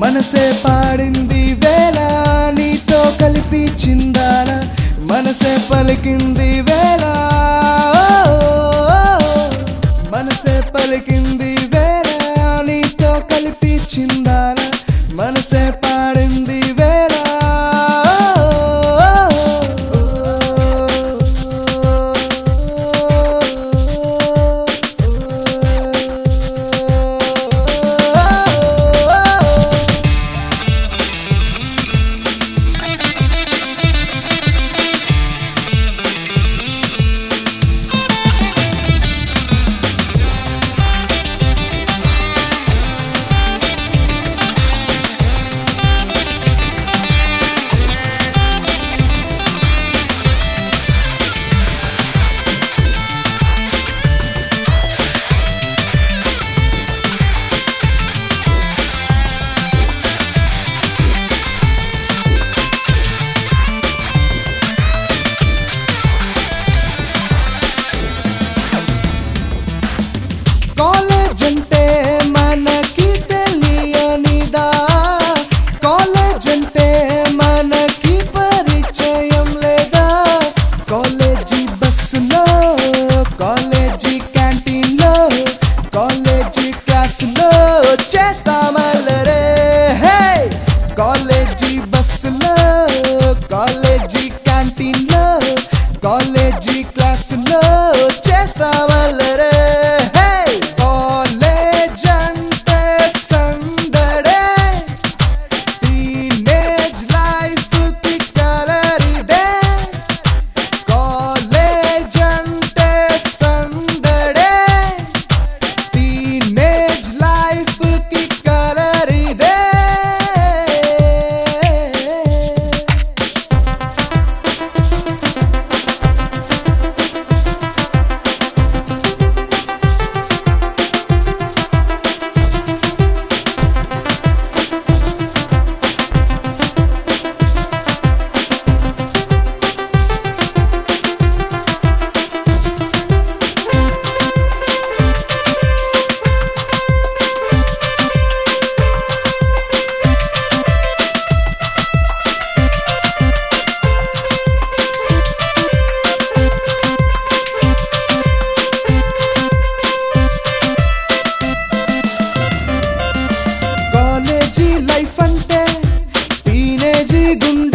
మనసే పాడింది వేళ నీతో కలిపి చిందాల మనసే పలికింది వేళ మనసే పలికింది వేళ నీతో కలిపి చిందాల మనసే పాడింది వేళ కాలేజ్ అంటే మనకి తెలియనిదా కాలేజ్ అంటే మనకి పరిచయం లేదా కాలేజీ బస్సులో కాలేజీ క్యాంటీన్లో కాలేజీ క్లాసులో చేస్తామల్లరే హే కాలేజీ బస్సులో కాలేజీ క్యాంటీన్లో కాలేజీ క్లాసులో చేస్తామల్లరే హే కాలేజ్ అంటే సందడే టీనేజ్ లైఫ్ కి కలరిదే కాలేజ్ అంటే సందడే టీనేజ్ లైఫ్ కి కలరిదే కాలేజీ లైఫ్ అంటే టీనేజీ గుండె